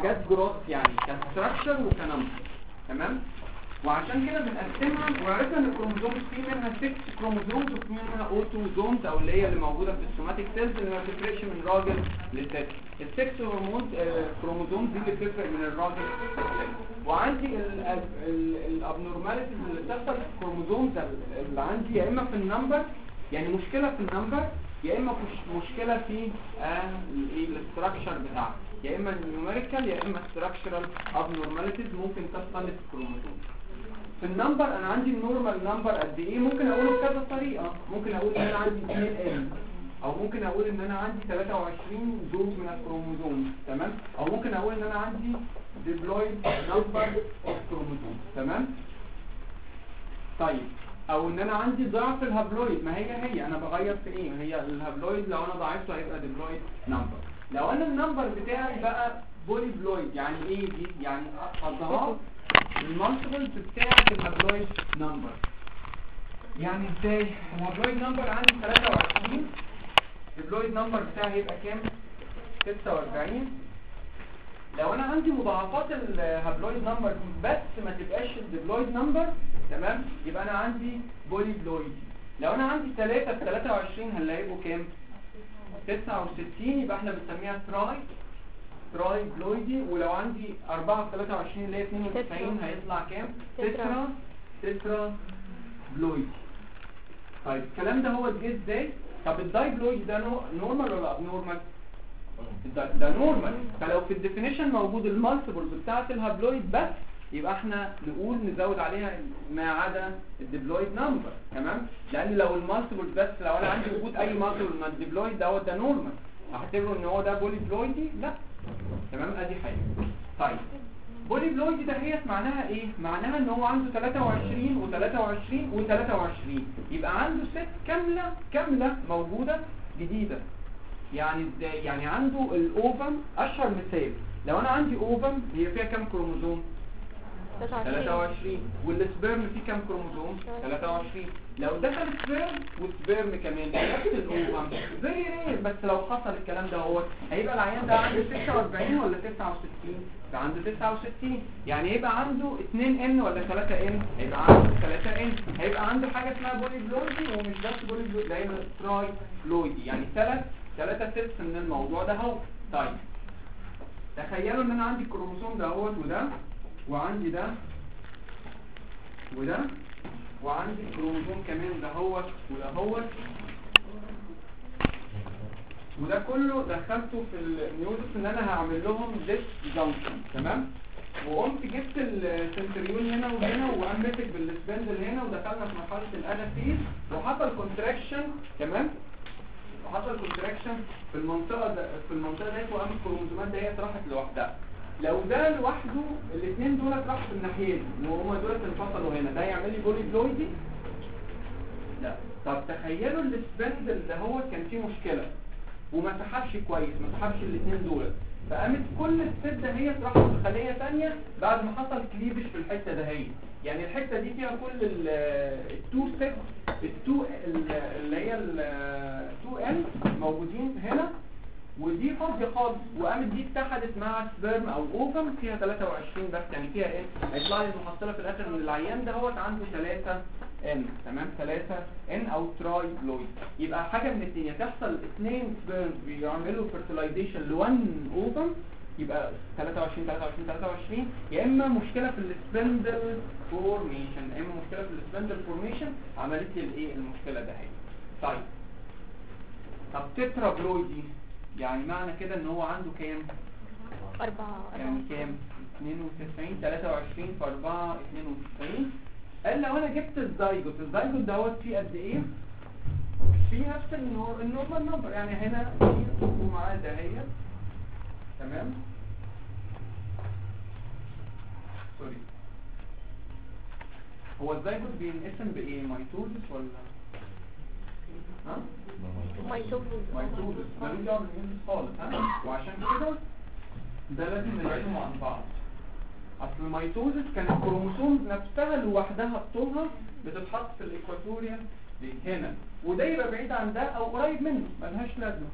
حاجات جروس يعني كستراكشر وكنمبر تمام وعشان كده بنقسمها وعرفنا ان الكروموزوم في منها 6 كروموزومز وفي منها اوتوزومز او اللي هي اللي موجوده في السوماتيك سيلز اللي ما بتفرقش من راجل للست السكس هرمون كروموزومز دي اللي بتفرق من الراجل للست وعندي الابنورماليتيز اللي بتحصل في الكروموزومز اللي عندي يا اما في النمبر يعني مشكله في النمبر يا اما مش- مشكله في آه، الايه الاستراكشر بتاعها يا اما النيوميريكال يا اما ستراكشرال ابنورماليتيز ممكن تحصل في الكروموزوم في النمبر انا عندي النورمال نمبر قد ايه ممكن اقوله بكذا طريقه ممكن اقول ان انا عندي 2 ان او ممكن اقول ان انا عندي 23 زوج من الكروموزوم تمام او ممكن اقول ان انا عندي ديبلويد نمبر اوف كروموزوم تمام طيب او ان انا عندي ضعف الهابلويد ما هي هي انا بغير في ايه ما هي الهابلويد لو انا ضعفته هيبقى ديبلويد نمبر لو انا النمبر بتاعي بقى بولي بلويد يعني ايه دي يعني اضعاف المالتيبلز بتاعه الهابلويد نمبر يعني ازاي الهابلويد نمبر عندي 23 الديبلويد نمبر بتاعي هيبقى كام 46 لو انا عندي مضاعفات الهابلويد نمبر بس ما تبقاش الديبلويد نمبر تمام يبقى انا عندي بولي بلويد لو انا عندي 3 في 23 هل هيبقوا كام 69 يبقى احنا بنسميها تراي تراي بلويدي ولو عندي 4 في 23 اللي هي 92 هيطلع كام تترا تترا بلويدي طيب الكلام ده هو جه ازاي طب الداي بلويد ده نو- نورمال ولا اب نورمال ده, ده نورمال فلو في الديفينيشن موجود المالتيبلز بتاعت الهابلويد بس يبقى احنا نقول نزود عليها ما عدا الديبلويد نمبر تمام لان لو المالتيبلز بس لو انا عندي وجود اي مالتيبل من الديبلويد دوت ده نورمال هعتبره ان هو ده بولي بلويدي لا تمام ادي حاجه طيب بولي بلويدي ده هي معناها ايه معناها ان هو عنده 23 و23 و23 يبقى عنده ست كامله كامله موجوده جديده يعني ازاي يعني عنده الاوفم اشهر مثال لو انا عندي اوفم هي فيها كام كروموزوم 23 والسبرم فيه كام كروموزوم 23 لو دخل سبرم وسبرم كمان نفس الاوفم فيري رير بس لو حصل الكلام ده هو هيبقى العيان ده عنده 46 ولا 69 ده عنده 69 يعني هيبقى عنده 2 ان ولا 3 ان هيبقى عنده 3 ان هيبقى عنده حاجه اسمها بولي بلويدي ومش بس بولي بلويدي ده هيبقى تراي بلويدي يعني ثلاث ثلاثة سيبس من الموضوع ده اهو طيب تخيلوا ان انا عندي الكروموسوم ده اهوت وده وعندي ده وده وعندي الكروموسوم كمان ده هوت وده هوت وده كله دخلته في النيوزس ان انا هعمل لهم ديس جانكشن تمام وقمت جبت السنتريون هنا وهنا وقام ماسك بالسبندل هنا ودخلنا في مرحله الانافيز وحصل كونتراكشن تمام وحصل كونتراكشن في المنطقه ده في المنطقه ديت وقام الكروموسومات ديت راحت لوحدها لو ده لوحده الاثنين دول راحوا في الناحيتين وهما دول انفصلوا هنا ده يعمل لي بولي بلويدي لا طب تخيلوا السبندل ده هو كان فيه مشكله وما سحبش كويس ما سحبش الاثنين دول فقامت كل الست دهيت راحت في خليه ثانيه بعد ما حصل كليبش في الحته دهيت يعني الحته دي فيها كل التو ست التو اللي هي التو ال موجودين هنا ودي فاضيه خالص وقامت دي اتحدت مع سبرم او اوفم فيها 23 بس يعني فيها ايه هيطلع لي المحصله في الاخر ان العيان دهوت عنده 3 ان تمام 3 ان او تراي بلويد يبقى حاجه من الاثنين تحصل اثنين سبرم بيعملوا فيرتلايزيشن ل 1 اوفم يبقى 23 23 23 يا اما مشكله في السبندل فورميشن يا اما مشكله في السبندل فورميشن عملت لي الايه المشكله ده هي طيب طب تترا بلويدي يعني معنى كده ان هو عنده كام أربعة يعني كام 92 23 في 4 92 قال لو انا جبت الزايجوت الزايجوت دوت فيه قد ايه في نفس النور النورمال نمبر يعني هنا في ومعاه دهية تمام سوري هو الزايجوت بينقسم بايه ميتوزس ولا ها ميتوزس ميتوزس ملوش دعوه بالميتوزس خالص ها وعشان كده ده لازم نبعدهم عن بعض اصل الميتوزس كان الكروموسوم نفسها لوحدها بطولها بتتحط في الايكواتوريال دي هنا وده يبقى بعيد عن ده او قريب منه ملهاش لازمه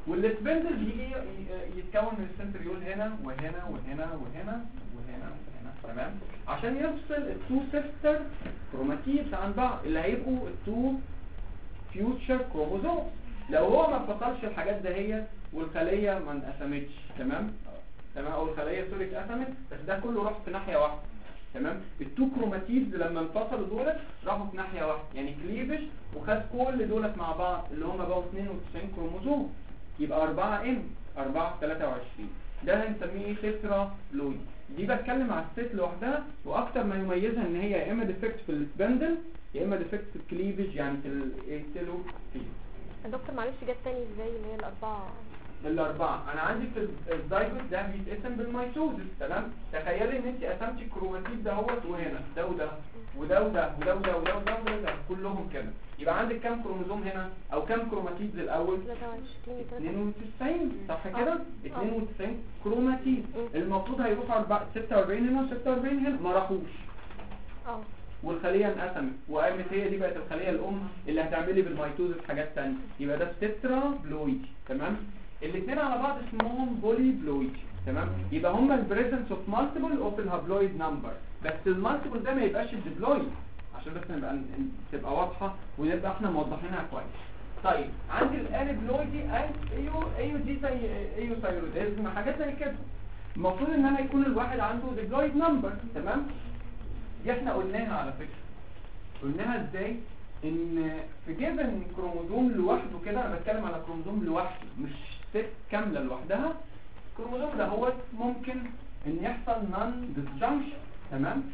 والسبندل بيجي ي- يتكون من السنتريول هنا وهنا وهنا وهنا وهنا وهنا تمام عشان يفصل التو سيستر كروماتيدز عن بعض اللي هيبقوا التو فيوتشر كروموزوم لو هو ما فصلش الحاجات دهيت والخليه ما انقسمتش تمام تمام او الخليه سوري اتقسمت بس ده كله راح في ناحيه واحده تمام التو كروماتيدز لما انفصلوا دولت راحوا في ناحيه واحده يعني كليفج وخد كل دولت مع بعض اللي هم بقوا 92 كروموزوم يبقى 4 ام 4 في 23 ده هنسميه ايه تترا لويد دي بتكلم على الست لوحدها واكتر ما يميزها ان هي يا اما ديفكت في السبندل يا اما ديفكت في الكليفج يعني في التيلو دكتور معلش جت تاني ازاي اللي هي الاربعه الأربعة أنا عندي في الزايجوت ده بيتقسم بالميتوزس تمام تخيلي إن أنت قسمتي الكروماتيد دهوت وهنا ده وده وده وده وده وده وده وده وده وده كلهم كده يبقى عندك كام كروموزوم هنا أو كام كروماتيد الأول 23 92 صح كده آه. 92 كروماتيد مم. المفروض هيروحوا أربعة- 46 هنا و46 هنا ما راحوش اه والخليه انقسمت وقامت هي دي بقت الخليه الام اللي هتعملي بالميتوزس حاجات تانية يبقى ده تترا بلويد تمام الاثنين على بعض اسمهم بولي بلويد تمام يبقى هما البريزنس اوف مالتيبل اوف الهابلويد نمبر بس المالتيبل ده ما يبقاش الديبلويد عشان بس نبقى ن- تبقى واضحه ونبقى احنا موضحينها كويس طيب عندي الانبلويد دي أي- ايو ايو دي زي ايو ثايرويدزم حاجات زي كده المفروض ان انا يكون الواحد عنده ديبلويد نمبر تمام دي احنا قلناها على فكرة قلناها ازاي ان في جيفن كروموزوم لوحده كده انا بتكلم على كروموزوم لوحده مش ست كاملة لوحدها الكروموزوم ده هو ممكن ان يحصل نون ديسجنكشن تمام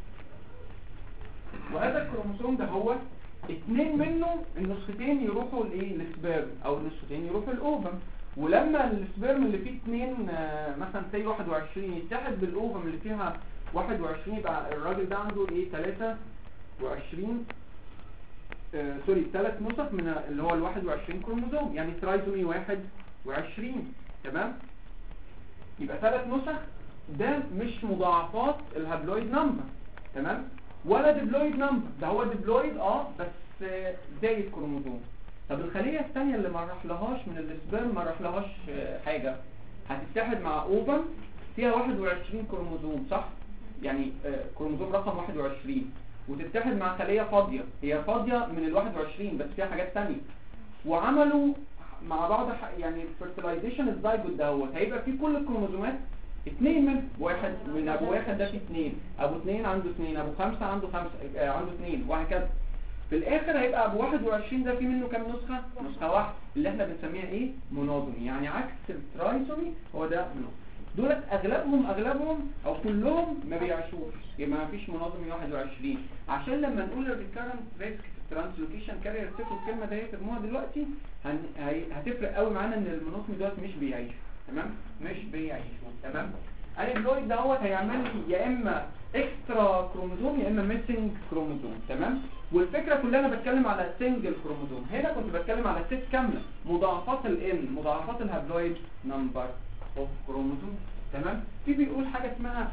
وهذا الكروموسوم ده هو اتنين منه النسختين يروحوا لايه للسبيرم او النسختين يروحوا الاوفم ولما السبيرم اللي فيه اتنين آه، مثلا سي 21 يتحد بالاوفم اللي فيها 21 يبقى الراجل ده عنده ايه 23 آه سوري ثلاث نسخ من اللي هو ال 21 كروموزوم يعني ترايزومي 21 تمام يبقى ثلاث نسخ ده مش مضاعفات الهابلويد نمبر تمام ولا ديبلويد نمبر ده هو ديبلويد اه بس آه، زايد كروموزوم طب الخليه الثانيه اللي ما راحلهاش من السبرم ما راحلهاش آه، حاجه هتتحد مع اوفم فيها 21 كروموزوم صح يعني آه، كروموزوم رقم 21 وتتحد مع خليه فاضيه هي فاضيه من ال 21 بس فيها حاجات ثانيه وعملوا مع بعض ح- يعني fertilization الزيجوت دوت هيبقى فيه كل الكروموزومات اثنين من واحد من ابو واحد ده فيه اثنين ابو اثنين عنده اثنين ابو خمسة عنده خمسة آه، عنده اثنين وهكذا في الاخر هيبقى ابو 21 ده فيه منه كام نسخة نسخة واحدة اللي احنا بنسميها ايه مونوزومي يعني عكس الترايسومي هو ده مونوزومي دولت اغلبهم اغلبهم او كلهم ما بيعيشوش يبقى ما فيش منظمي 21 عشان لما نقول الريكارنت ريسك ترانسلوكيشن كارير تفتكروا الكلمه ديت ارموها دلوقتي هن... هي... هتفرق قوي معانا ان المنظمي دوت مش بيعيشوا تمام مش بيعيشوا تمام الابلويد دوت هيعمل لي يا اما اكسترا كروموزوم يا اما ميسنج كروموزوم تمام والفكره كلها انا بتكلم على سنجل كروموزوم هنا كنت بتكلم على ست كامله مضاعفات الان مضاعفات الهابلويد نمبر اوف كروموزوم تمام في بيقول حاجه اسمها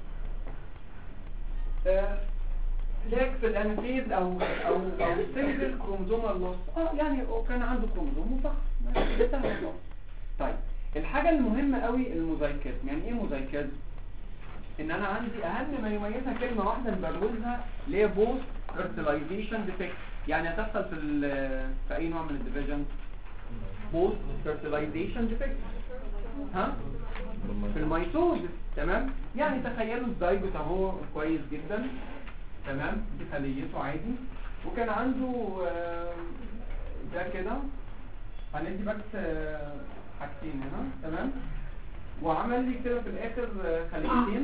آه، لاك في الانفيز او او او سنجل كروموزوم لوس اه يعني هو كان عنده كروموزوم وفقط ده سهل خالص. طيب الحاجه المهمه قوي الموزايكيزم يعني ايه موزايكيزم ان انا عندي اهم ما يميزها كلمه واحده نبروزها اللي هي بوست فيرتلايزيشن ديفكت يعني هتحصل في ال- في اي نوع من الديفيجن بوست فيرتلايزيشن ديفكت ها في الميتوزس تمام يعني تخيلوا الزيجوت اهو كويس جدا تمام دي خليته عادي وكان عنده آه، ده كده هندي بس آه، حاجتين هنا تمام وعمل لي كده في الاخر آه، خليتين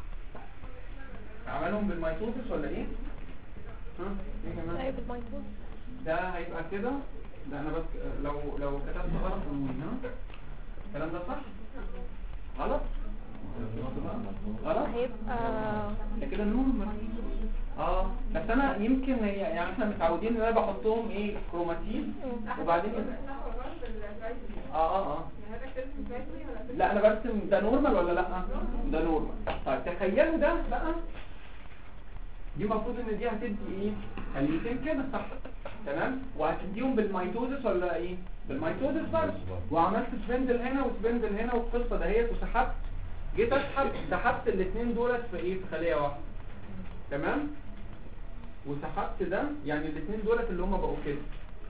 عملهم بالميتوزس ولا ايه ها ايه كمان ايوه بالميتوز ده هيبقى كده ده انا بس لو لو كتبت غلط قولوا لي ها الكلام ده صح غلط غلط هيبقى ده كده نورمال اه بس انا يمكن هي يعني احنا متعودين ان انا بحطهم ايه كروماتين وبعدين اه اه اه لا انا برسم ده نورمال ولا لا ده نورمال طيب تخيلوا ده بقى دي المفروض ان دي هتدي ايه خليتين كده صح تمام وهتديهم بالميتوزس ولا ايه بالميتوزس برضه وعملت سبندل هنا وسبندل هنا والقصه دهيت وسحبت جيت اسحب سحبت الاثنين دولت في ايه في خليه واحده تمام وسحبت ده يعني الاثنين دولت اللي هم بقوا كده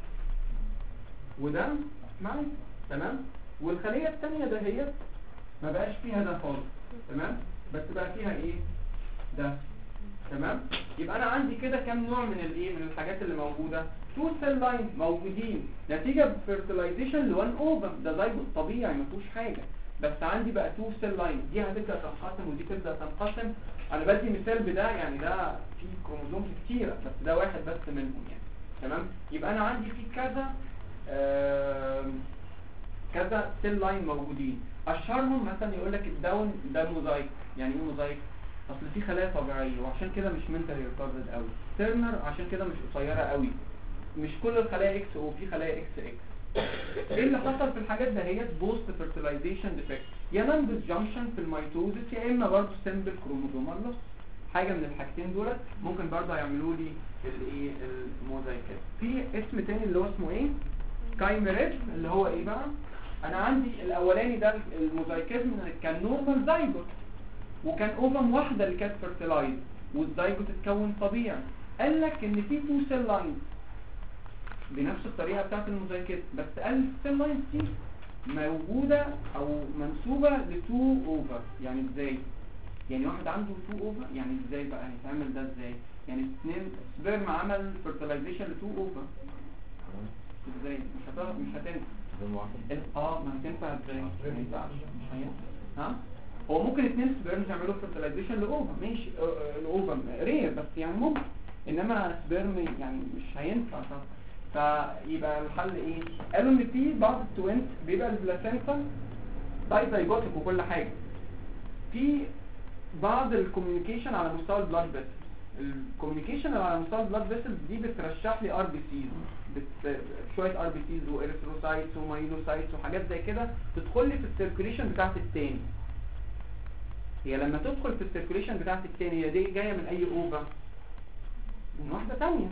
وده معايا تمام والخليه الثانيه دهيت ما بقاش فيها ده خالص تمام بس بقى فيها ايه ده تمام يبقى انا عندي كده كام نوع من الايه من الحاجات اللي موجوده تو سيل لاين موجودين نتيجه فيرتلايزيشن لوان اوفم ده زيجوت طبيعي ما فيهوش حاجه بس عندي بقى تو سيل لاين دي هتبدا تنقسم ودي تبدا تنقسم انا بدي مثال بده يعني ده في كروموزوم كتيره بس ده واحد بس منهم يعني تمام يبقى انا عندي في كذا آم، كذا سيل لاين موجودين اشهرهم مثلا يقول لك الداون ده موزايك يعني ايه موزايك اصل في خلايا طبيعيه وعشان كده مش منتالي ريكاردد قوي تيرنر عشان كده مش قصيره قوي مش كل الخلايا اكس او في خلايا اكس اكس ايه اللي حصل في الحاجات ده هي بوست فيرتلايزيشن ديفكت يا نون ديسجنكشن في الميتوزس يا اما برضه سمبل كروموزومال لوس حاجه من الحاجتين دولت ممكن برضه يعملوا لي الايه الموزايكات في اسم تاني اللي هو اسمه ايه كايميريزم اللي هو ايه بقى انا عندي الاولاني ده الموزايكيزم كان نورمال زايجوت وكان اوفم واحده اللي كانت فيرتلايز والزايجوت اتكون طبيعي قال لك ان في تو سيل لاينز بنفس الطريقه بتاعت الموزايكيزم بس قال السيل لاينز دي موجوده او منسوبه لتو اوفر يعني ازاي يعني واحد عنده تو اوفر يعني ازاي بقى هيتعمل ده ازاي يعني اثنين سبيرم عمل فيرتلايزيشن لتو اوفر ازاي مش هتعرف مش هتنفع ال- اه ما هتنفع ازاي ما ينفعش مش هينفع ها هو ممكن اثنين سبيرم يعملوا فيرتلايزيشن لاوفر ماشي آه، آه، الاوفر رير بس يعني ممكن انما سبيرم يعني مش هينفع طبعا فيبقى الحل ايه قالوا ان في بعض التوينت بيبقى البلاسينتا دايزايجوتيك وكل حاجه في بعض الكوميونيكيشن على مستوى البلاد فيسل الكوميونيكيشن على مستوى البلاد فيسل دي بترشح لي ار بي سيز شويه ار بي سيز واريثروسايتس ومايلوسايتس وحاجات زي كده تدخل لي في السيركيليشن بتاعت التاني هي لما تدخل في السيركيليشن بتاعت التاني هي دي جايه من اي اوفا من واحده تانية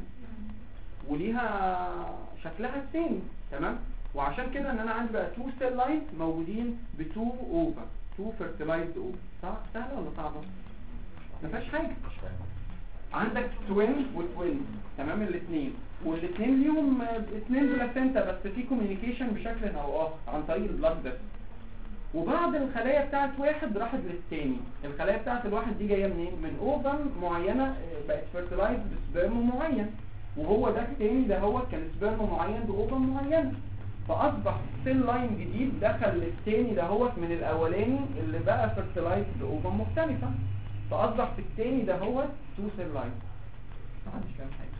وليها شكلها التاني تمام وعشان كده ان انا عندي بقى تو سيل لاين موجودين بتو اوفا تو فيرتلايزد اوفا صح سهله ولا صعبه ما فيهاش حاجه عندك توين وتوين تمام الاثنين والاثنين ليهم آه، اثنين بلاسينتا بس في كوميونيكيشن بشكل او اخر عن طريق البلاد بس وبعض الخلايا بتاعت واحد راحت للتاني الخلايا بتاعت الواحد دي جايه منين من اوفم معينه آه، بقت فيرتلايز بسبرم معين وهو ده التاني ده هو كان سبرم معين باوفم معينه فاصبح سيل لاين جديد دخل للتاني ده هو من الاولاني اللي بقى فيرتلايز باوفم مختلفه فاصبح في التاني ده هو تو سيل لاين محدش فاهم حاجه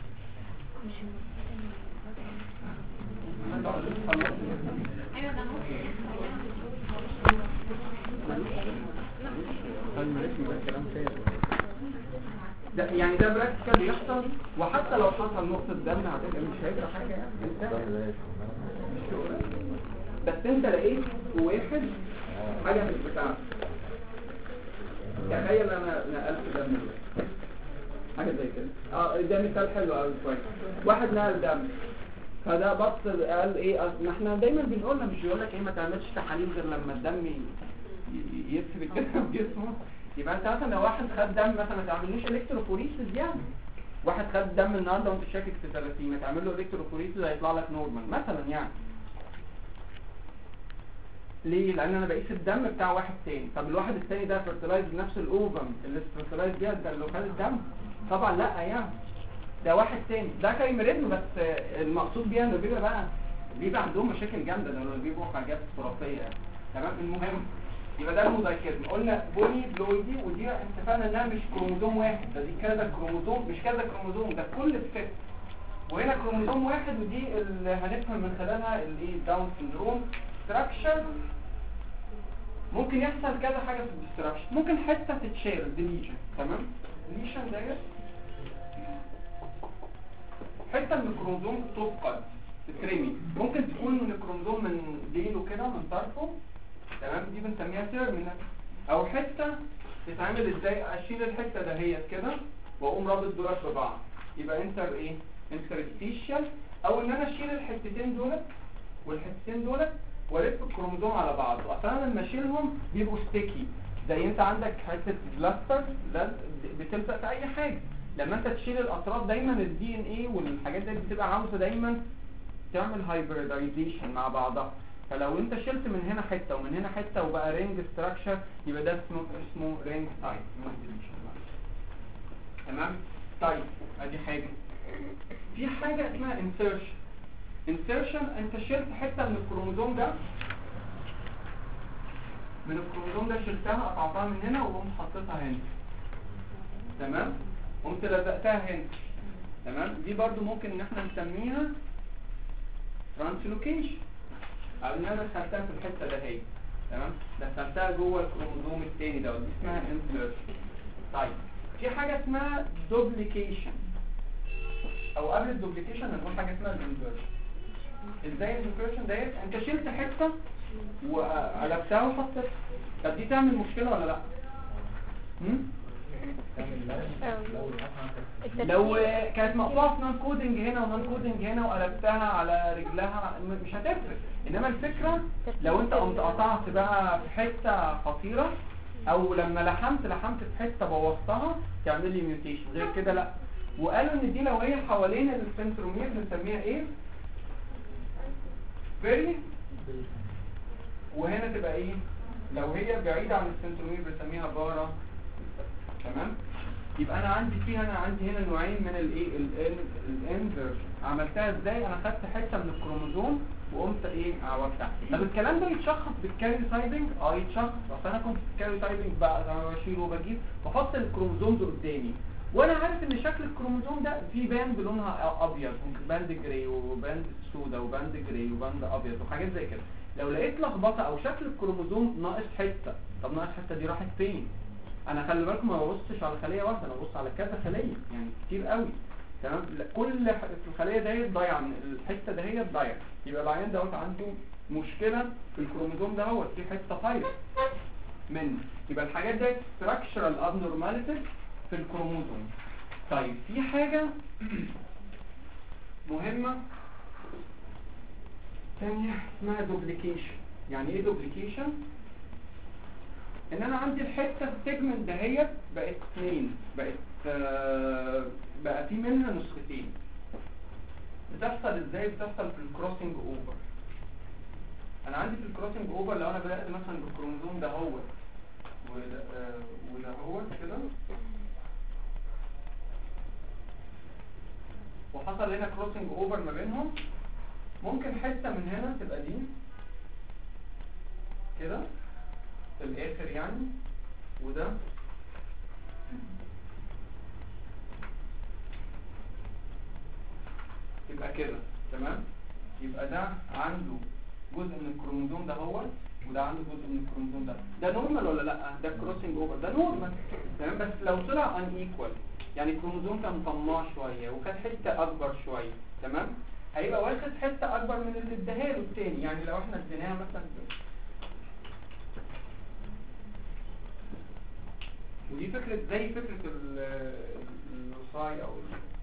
ايوه ده ده يعني ده براكتيكال بيحصل وحتى لو حصل نقطة دم هتبقى مش هيبقى حاجة يعني انت بس انت لقيت في واحد حاجة مش بتاعتك تخيل انا نقلت دم حاجة زي كده اه ده مثال حلو قوي كويس واحد نقل دم فده بص قال ايه أصل ما احنا دايما بنقولها مش بيقول لك ايه ما تعملش تحاليل غير لما الدم ي- ي- يسري كده في جسمه يبقى انت مثلا لو واحد خد دم مثلا ما تعملوش الكتروفوريسيس يعني واحد خد دم النهارده وانت شاكك في 30 ما تعمل له الكتروفوريسيس هيطلع لك نورمال مثلا يعني ليه؟ لان انا بقيس الدم بتاع واحد تاني طب الواحد التاني ده فيرتلايز بنفس الاوفم اللي فيرتلايز بيها ده اللي خد الدم طبعا لا يعني ده واحد تاني ده كايمريزم بس آه، المقصود بيها انه بيبقى بقى بيبقى عندهم مشاكل جامده ده لو بيبقوا حاجات خرافيه يعني. تمام المهم يبقى ده الموزايكيزم قلنا بولي بلويدي ودي اتفقنا انها مش كروموزوم واحد ده دي كذا كروموزوم مش كذا كروموزوم ده كل الست وهنا كروموزوم واحد ودي اللي هنفهم من خلالها الايه داون سندروم ستراكشر ممكن يحصل كذا حاجه في الاستراكشر ممكن حته تتشال ديليشن تمام ديليشن ديت حته من الكروموزوم تفقد تترمي ممكن تكون من الكروموزوم من ديله كده من طرفه تمام دي بنسميها تيرمينال او حته تتعمل ازاي اشيل الحته دهيت كده واقوم رابط دولت ببعض يبقى انتر ايه انترستيشال او ان انا اشيل الحتتين دولت والحتتين دولت والف الكروموزوم على بعض واصلا لما اشيلهم بيبقوا ستيكي زي انت عندك حته بلاستر ده بتلزق في اي حاجه لما انت تشيل الاطراف دايما الدي ان ايه والحاجات دي بتبقى عاوزه دايما تعمل هايبريدايزيشن مع بعضها فلو انت شلت من هنا حته ومن هنا حته وبقى رينج ستراكشر يبقى ده اسمه اسمه رينج تايب تمام طيب ادي حاجه في حاجه اسمها insertion insertion انت شلت حته من الكروموزوم ده من الكروموزوم ده شلتها قطعتها من هنا وقمت حطيتها هنا تمام قمت لزقتها هنا تمام دي برضو ممكن ان احنا نسميها ترانسلوكيشن او ان انا دخلتها في الحته ده هي تمام دخلتها جوه الكروموزوم التاني ده ودي اسمها insertion طيب في حاجه اسمها دوبليكيشن او قبل الدوبليكيشن هنقول حاجه اسمها الانفيرجن ازاي الانفيرجن ديت انت شلت حته وقلبتها وحطيتها طب دي تعمل مشكله ولا لا هم؟ لو كانت مقطوعه في نون كودنج هنا ونون كودنج هنا وقلبتها على رجلها م- مش هتفرق انما الفكره لو انت قمت قطعت بقى في حته خطيره او لما لحمت لحمت في حته بوظتها تعمل لي ميوتيشن غير كده لا وقالوا ان دي لو هي حوالين السنترومير بنسميها ايه فيري وهنا تبقى ايه لو هي بعيده عن السنترومير بنسميها بارا تمام يبقى انا عندي فيها انا عندي هنا نوعين من الايه الانفيرجن عملتها ازاي انا خدت حته من الكروموزوم وقمت ايه عوضتها طب الكلام ده يتشخص بالكاري تايبنج اه يتشخص اصل انا كنت في الكاري تايبنج بقى انا بشيله وبجيب بحط الكروموزوم ده قدامي وانا عارف ان شكل الكروموزوم ده في باند لونها ابيض ممكن باند جراي وباند سودا وباند جراي وباند ابيض وحاجات زي كده لو لقيت لخبطه او شكل الكروموزوم ناقص حته طب ناقص حته دي راحت فين انا خلي بالكم ما ببصش على خليه واحده انا ببص على كذا خليه يعني كتير قوي تمام لا، كل ح- في الخليه دهيت ضايعه من الحته دهيت ضايعه يبقى العيان دوت عنده مشكله في الكروموزوم دهوت في حته طايره منه يبقى الحاجات ديت structural abnormalities في الكروموزوم طيب في حاجه مهمه ثانيه اسمها دوبليكيشن يعني ايه دوبليكيشن ان انا عندي الحته السيجمنت دهيت بقت اثنين بقت آه، بقى في منها نسختين بتحصل ازاي بتحصل في الكروسنج اوفر انا عندي في الكروسنج اوفر لو انا بدات مثلا بالكروموزوم ده هو وده آه، وده هو كده وحصل هنا كروسنج اوفر ما بينهم ممكن حته من هنا تبقى دي كده في الاخر يعني وده يبقى كده تمام يبقى ده عنده جزء من الكروموزوم ده هو وده عنده جزء من الكروموزوم ده ده نورمال ولا لا ده كروسنج اوفر ده نورمال تمام بس لو طلع ان ايكوال يعني الكروموزوم كان طماع شويه وخد حته اكبر شويه تمام هيبقى واخد حته اكبر من اللي اداها له التاني يعني لو احنا اديناها مثلا ودي فكرة زي فكرة ال- الوصاي او ال-